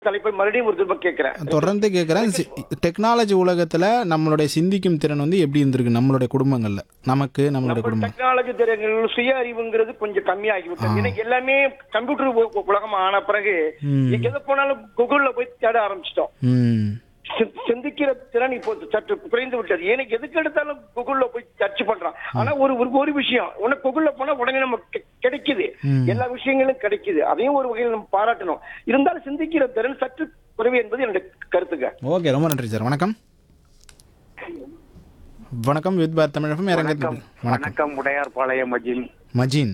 தலைப்பை மறுபடியும் ஒரு திரும்ப கேட்கிறேன் தொடர்ந்து கேட்குறேன் டெக்னாலஜி உலகத்தில் நம்மளுடைய சிந்திக்கும் திறன் வந்து எப்படி இருந்திருக்கு நம்மளுடைய குடும்பங்களில் நமக்கு நம்மளுடைய குடும்பம் டெக்னாலஜி திறன்கள் சுய அறிவுங்கிறது கொஞ்சம் கம்மியாகிவிட்டது எனக்கு எல்லாமே கம்ப்யூட்டர் உ- உலகம் ஆன பிறகு ம். எது போனாலும் கூகுள்ல போய் தேட ஆரம்பிச்சிட்டோம் ம் சி- சிந்திக்கிற திறன் இப்போ சற்று குறைந்து விட்டது எனக்கு எதுக்கு எடுத்தாலும் கூகுள்ல போய் சர்ச் பண்றான் ஆனா ஒரு ஒரு- ஒரு விஷயம் உனக்கு கூகுள்ல போனா உடனே நம்ம கி- கிடைக்குது ம். எல்லா விஷயங்களும் கிடைக்குது அதையும் ஒரு வகையில் நம்ம பாராட்டணும் இருந்தாலும் சிந்திக்கிற திறன் சற்று குறைவு என்பது என்னுடைய கருத்துங்க ஓகே ரொம்ப நன்றி சார் வணக்கம் வணக்கம் வித் பார் தமிழகம் இறங்கிறது வணக்கம் வணக்கம் வணக்கம் உடையார்பாளையம் மஜின் மஜீன்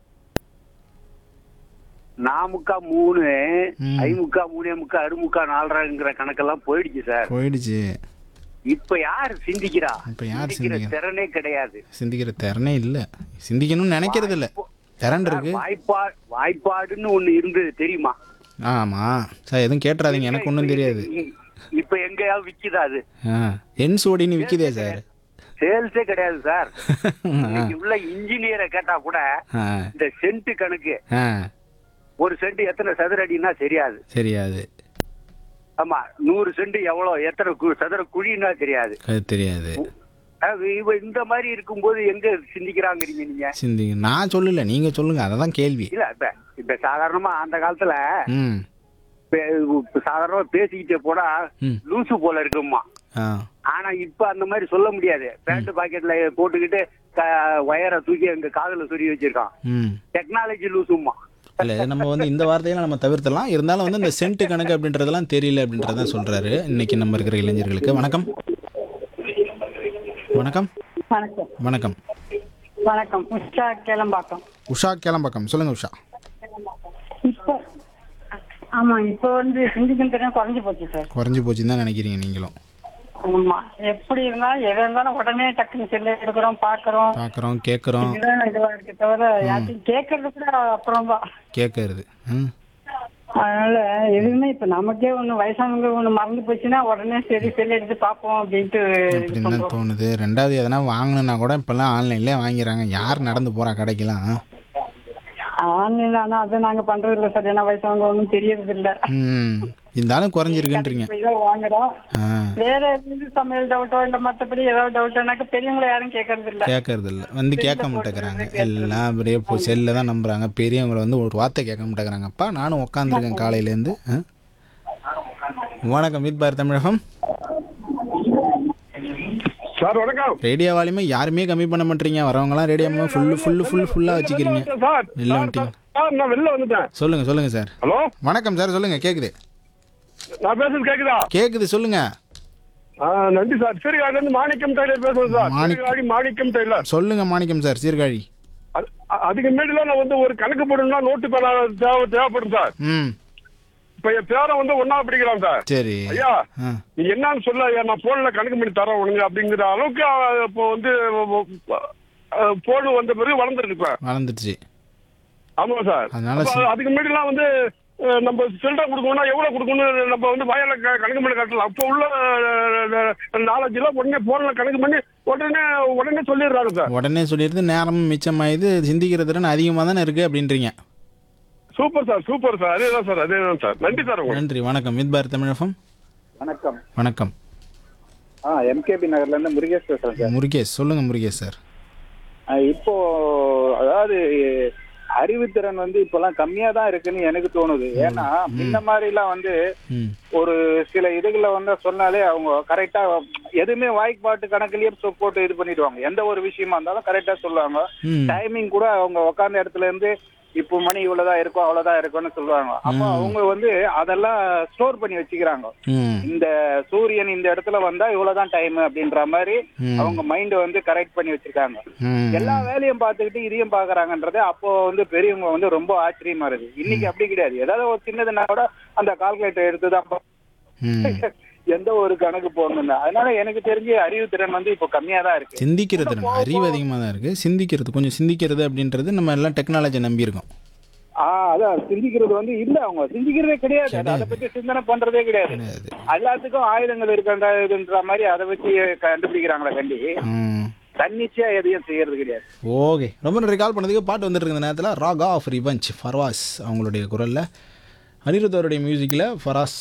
நாமுக்கா மூணு ம். ஐமுக்கா மூணே முக்கா அறுமுக்கா நாலரைங்கிற கணக்கெல்லாம் போயிடுச்சு சார் போயிடுச்சு இப்ப யார் சிந்திக்கிறா இப்ப யார் சிந்திக்கிற சிந்திக்கிறா? திறனே கிடையாது சிந்திக்கிற திறனே இல்லை சிந்திக்கணும்னு நினைக்கிறது இல்லை திறன் சார், இருக்கு வாய்ப்பா வாய்ப்பாடுன்னு ஒண்ணு இருந்தது தெரியுமா ஆமாம் சார் எதுவும் கேட்டுறாதீங்க எனக்கு ஒன்றும் தெரியாது இ- இப்ப எங்கேயாவது விக்குதா அது ஆ என்சோடின்னு விற்கிதே சார் சேல்ஸே கிடையாது சார் இன்னைக்கு உள்ள இன்ஜினியரை கேட்டா கூட ஆ இந்த சென்ட் கணக்கு ஆ ஒரு சென்ட் எத்தனை சதுர அடின்னா தெரியாது தெரியாது ஆமா நூறு சென்ட் எவ்வளவு எத்தனை கு- சதுர குழின்னா தெரியாது அது தெரியாது அது இவ இந்த மாதிரி இருக்கும்போது எங்க சிந்திக்கிறாங்கிறீங்க நீங்க சிந்திங்க நான் சொல்லல நீங்க சொல்லுங்க அதை தான் கேள்வி இல்ல இப்ப இப்ப சாதாரணமா அந்த காலத்துல ம் பே- இப்ப சாதாரணமா பேசிக்கிட்டே போனா ம். லூசு போல இருக்குமா ஆ ஆனா இப்ப அந்த மாதிரி சொல்ல முடியாது பேண்ட் பாக்கெட்ல போட்டுக்கிட்டு க- வயரை தூக்கி அங்க காதுல சொருகி வச்சிருக்கான் ம் டெக்னாலஜி லூசுமா இல்லை நம்ம வந்து இந்த வார்த்தையெல்லாம் நம்ம தவிர்த்தலாம் இருந்தாலும் வந்து இந்த சென்ட் கணக்கு அப்படின்றதெல்லாம் தெரியல அப்படின்றதான் சொல்றாரு இன்னைக்கு நம்ம இருக்கிற இளைஞர்களுக்கு வணக்கம் வணக்கம் வணக்கம் வணக்கம் வணக்கம் உஷா கிளம்பாக்கம் உஷா கேளம்பாக்கம் சொல்லுங்க உஷா இப்போ ஆமா இப்போ வந்து சிந்திக்கும் திறன் குறைஞ்சு போச்சு சார் குறைஞ்சி போச்சுன்னு தான் நினைக்கிறீங்க நீங்களும் ஆமா எப்படி இருந்தாலும் எதா இருந்தாலும் உடனே டக்குன்னு செல்ல எடுக்கிறோம் பாக்குறோம் பார்க்குறோம் கேட்குறோம் இதுதான் இதுவா இருக்கு தவிர யார்ட்டையும் கேட்கறது கூட அப்புறம் தான் கேட்கறது ம் அதனால எதுவுமே இப்ப நமக்கே ஒண்ணு வயசானவங்க ஒண்ணு மறந்து போச்சுன்னா உடனே சரி செல் எடுத்து பார்ப்போம் அப்படின்ட்டு இது அப்படின்னு தான் பண்றோம். தோணுது ரெண்டாவது எதனா வாங்கணுன்னா கூட இப்போல்லாம் ஆன்லைன்லேயே வாங்கிடுறாங்க யார் நடந்து போகிறா கடைக்கெல்லாம் ஆன்லைன்ல ஆனா அதை நாங்க பண்றது இல்ல சார் ஏன்னா வயசானவங்க ஒண்ணும் தெரியறது இல்ல ம் இருந்தாலும் குறைஞ்சிருக்குன்றீங்க இப்ப இதான் வாங்குறோம் ஆ வேற எதுவும் சமையல் டவுட்டோ இல்ல மத்தபடி ஏதாவது டவுட்னாக்க பெரியவங்களை யாரும் கேட்கறது இல்ல கேட்கறது இல்லை வந்து கேட்க மாட்டேங்கிறாங்க எல்லாம் அப்படியே இப்போ செல்ல தான் நம்புறாங்க பெரியவங்களை வந்து ஒரு வார்த்தை கேட்க மாட்டேங்கிறாங்கப்பா நானும் உட்காந்துருக்கேன் காலையிலேருந்து வணக்கம் மீட் பார் தமிழகம் சார் வணக்கம் ரேடியோ வால்யூமை யாருமே கம்மி பண்ண மாட்டீங்க வரவங்கலாம் ரேடியோ ஃபுல்லு ஃபுல்லு ஃபுல் ஃபுல்லாக வச்சுக்கிறீங்க சார் வெளில வந்துட்டீங்க சார் நான் வெளில வந்துட்டேன் சொல்லுங்க சொல்லுங்க சார் ஹலோ வணக்கம் சார் சொல்லுங்க கேக்குது நான் பேசுறது கேக்குதா கேக்குது சொல்லுங்க ஆ, நன்றி சார் சீர்காழி இருந்து மாணிக்கம் டெய்லர் பேசுறேன் சார் மாணிக்- சீர்காழி மாணிக்கம் டெய்லர் சொல்லுங்க மாணிக்கம் சார் சீர்காழி அது- அ- அதுக்கு முன்னாடிலாம் நான் வந்து ஒரு கணக்கு போடணும்னா நோட்டு பேனா தேவை தேவைப்படும் சார் ம் இப்ப என் பேரை வந்து ஒன்னா படிக்கலாம் சார் சரி ஐயா ஆ நீ என்னன்னு சொல்ல ஐயா நான் போன்ல கணக்கு பண்ணி தரேன் உனக்கு அப்படிங்கிற அளவுக்கு அ, இப்போ வந்து போன் வந்த பிறகு வளர்ந்துருக்கு இப்ப வளர்ந்துடுச்சு ஆமா சார் அதனால அப்ப சி- அதுக்கு முன்னாடிலாம் வந்து அஹ், நம்ம சில்லறை கொடுக்கணும்னா எவ்வளவு கொடுக்கணும் நம்ம வந்து வயல்ல க- கணக்கு பண்ணி கட்டலாம் அப்போ உள்ள நாலஞ்சு எல்லாம் உடனே போன்ல கணக்கு பண்ணி உடனே உடனே சொல்லிடுறாங்க சார் உடனே சொல்லிடுது நேரமும் மிச்சமாயுது சிந்திக்கிற திறன் அதிகமாக தானே இருக்கு அப்படின்றீங்க சூப்பர் சார் சூப்பர் சார் அதேதான் சார் அதேதான் சார் நன்றி சார் உங்களுக்கு நன்றி வணக்கம் மித் பார் தமிழகம் வணக்கம் வணக்கம் ஆ எம்கேபி நகர்ல இருந்து முருகேஷ் பேசுறேன் சார் முருகேஷ் சொல்லுங்க முருகேஷ் சார் ஆ, இப்போ அதாவது அறிவுத்திறன் வந்து இப்பெல்லாம் கம்மியா தான் இருக்குன்னு எனக்கு தோணுது ஏன்னா முன்ன மாதிரி எல்லாம் வந்து ம் ஒரு சில இதுகளை வந்து சொன்னாலே அவங்க கரெக்டா எதுவுமே வாய்ப்பாட்டு கணக்குலயே சொ- போட்டு இது பண்ணிடுவாங்க எந்த ஒரு விஷயமா இருந்தாலும் கரெக்டா சொல்லுவாங்க ம் டைமிங் கூட அவங்க உட்கார்ந்த இடத்துல இருந்து இப்போ மணி இவ்வளவுதான் இருக்கும் அவ்வளவுதான் இருக்கும்னு சொல்லுவாங்க அப்போ அவங்க வந்து அதெல்லாம் ஸ்டோர் பண்ணி வச்சுக்கிறாங்க ம் இந்த சூரியன் இந்த இடத்துல வந்தா இவ்வளவுதான் டைம் அப்படின்ற மாதிரி ம். அவங்க மைண்ட் வந்து கரெக்ட் பண்ணி வச்சிருக்காங்க ம் எல்லா வேலையும் பார்த்துக்கிட்டு இதையும் பாக்குறாங்கன்றது அப்போ வந்து பெரியவங்க வந்து ரொம்ப ஆச்சரியமா இருக்கு இன்னைக்கு அப்படி கிடையாது ஏதாவது ஒரு சின்னதுன்னா கூட அந்த கால்குலேட்டர் எடுத்துதான் பா- ம் எந்த ஒரு கணக்கு போடணும் அதனால எனக்கு தெரிஞ்ச அறிவு திறன் வந்து இப்போ கம்மியா தான் இருக்கு சிந்திக்கிற திறன் அறிவு அதிகமாக தான் இருக்குது சிந்திக்கிறது கொஞ்சம் சிந்திக்கிறது அப்படின்றது நம்ம எல்லாம் டெக்னாலஜி நம்பியிருக்கோம் ஆஹ் அதான் சிந்திக்கிறது வந்து இல்ல அவங்க சிந்திக்கிறதே கிடையாது அது அதை பத்தி சிந்தனை பண்றதே கிடையாது கிடையாது எல்லாத்துக்கும் ஆயுதங்கள் இருக்கின்றதுன்ற மாதிரி அதை வச்சு கண்டுபிடிக்கிறாங்களே கண்டி ம் தன்னிச்சையா எதையும் செய்யறது கிடையாது ஓகே ரொம்ப நன்றி கால் பண்ணதுக்கு பாட்டு வந்துட்டு இருக்க நேரத்தில் ராக் ஆஃப் ரிவஞ்ச் ஃபர்வாஸ் அவங்களுடைய குரலில் அனிருத் அவருடைய மியூசிக்கில் ஃபராஸ்